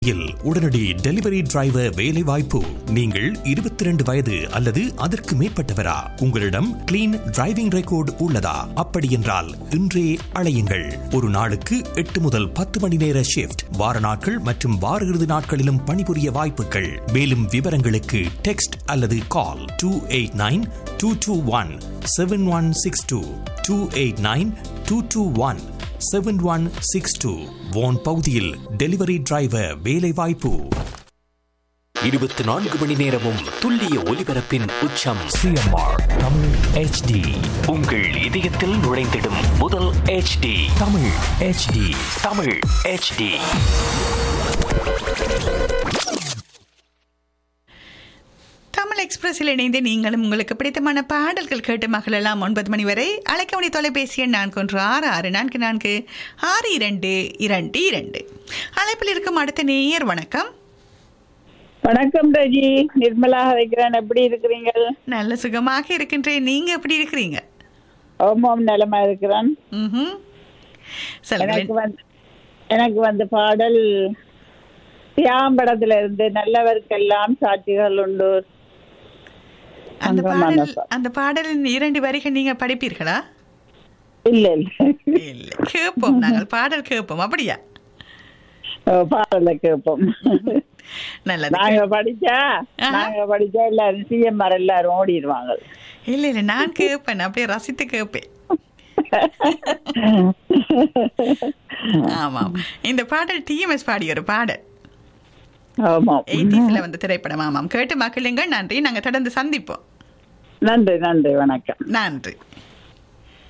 இல் உடனடி delivery driver வேலை வாய்ப்பு நீங்கள் இருபத்தி ரெண்டு வயது அல்லது அதற்கு மேற்பட்டவரா உங்களிடம் கிளீன் டிரைவிங் ரெக்கார்டு உள்ளதா அப்படி என்றால் இன்றே அழையுங்கள் ஒரு நாளுக்கு எட்டு முதல் பத்து மணி நேர ஷிப்ட் வார நாட்கள் மற்றும் வார இறுதி நாட்களிலும் பணிபுரிய வாய்ப்புகள் மேலும் விவரங்களுக்கு டெக்ஸ்ட் அல்லது call two eight nine two two one seven one six two two eight nine two two one seven one six two one பகுதியில் டெலிவரி டிரைவர் வேலை வாய்ப்பு இருபத்தி நான்கு மணி நேரமும் துல்லிய ஒலிபரப்பின் உச்சம் சிஎம்ஆர் தமிழ் ஹெச்டி உங்கள் இதயத்தில் நுழைந்திடும் முதல் HD Tamil HD Tamil HD Tamil எக்ஸ்பிரஸில் இணைந்து நீங்களும் உங்களுக்கு பிடித்தமான பாடல்கள் கேட்டு மகளெல்லாம் ஒன்பது மணி வரை அழைக்கவணி தொலைபேசி எண் நான்கு ஒன்று ஆறு ஆறு நான்கு நான்கு ஆறு இரண்டு இரண்டு இரண்டு அழைப்பில் இருக்கும் அடுத்த நேயர் வணக்கம் வணக்கம் ரஜி நிர்மலா ஹரிக்கிறேன் எப்படி இருக்கிறீங்க நல்ல சுகமாக இருக்கின்றேன் நீங்க எப்படி இருக்கிறீங்க ஓமோம் நலமா இருக்கிறேன் ம்ஹும். சொல்லுங்களேன் எனக்கு வந்து எனக்கு வந்து பாடல் தியாம்படத்துல இருந்து நல்லவர்க்கெல்லாம் சாட்சிகள் உண்டு அந்த அங்கமான பாடல் பா- அந்த பாடலின் இரண்டு வரிகள் நீங்க படிப்பீர்களா இல்ல இல்ல இல்லை கேட்போம் நாங்கள் பாடல் கேட்போம் அப்படியா ஓ, பாடலை கேட்போம் நல்லது நாங்க படிச்சா ஆஹா. நாங்க படிச்சா எல்லாரும் சிஎம்ஆர் எல்லாரும் ஓடிடுவாங்க இல்ல இல்ல நான் கேட்பேன் அப்படியே ரசித்து கேட்பேன் ஆமாம் இந்த பாடல் டிஎம்எஸ் பாடிய ஒரு பாடல் ஆமாம் எயிட்டிஸ்ல வந்த திரைப்படம் ஆமாம் கேட்டு மக்களுங்க நன்றி நாங்க தொடர்ந்து சந்திப்போம் நன்றி நன்றி வணக்கம் நன்றி